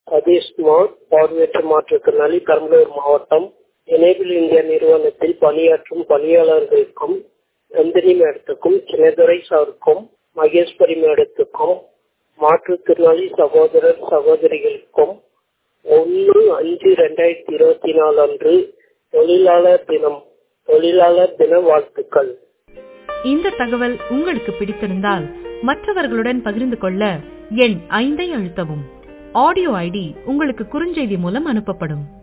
சதீஷ்குமார் பார்வையற்ற மாற்றுத்திறனாளி பெரம்பலூர் மாவட்டம் எனேபிள் இந்தியா நிறுவனத்தில் பணியாற்றும் பணியாளர்களுக்கும் நந்தினி மேடத்துக்கும் சின்னதுரை சாருக்கும் மகேஸ்வரி மேடத்துக்கும் மாற்றுத்திறனாளி சகோதரர் சகோதரிகளுக்கும் ஒன்று அஞ்சு ரெண்டாயிரத்தி இருபத்தி நாலு அன்று தொழிலாளர் தினம் தொழிலாளர் தின வாழ்த்துக்கள் இந்த தகவல் உங்களுக்கு பிடித்திருந்தால் மற்றவர்களுடன் பகிர்ந்து கொள்ள எண் ஐந்தை அழுத்தவும் ஆடியோ ஐடி உங்களுக்கு குறுஞ்செய்தி மூலம் அனுப்பப்படும்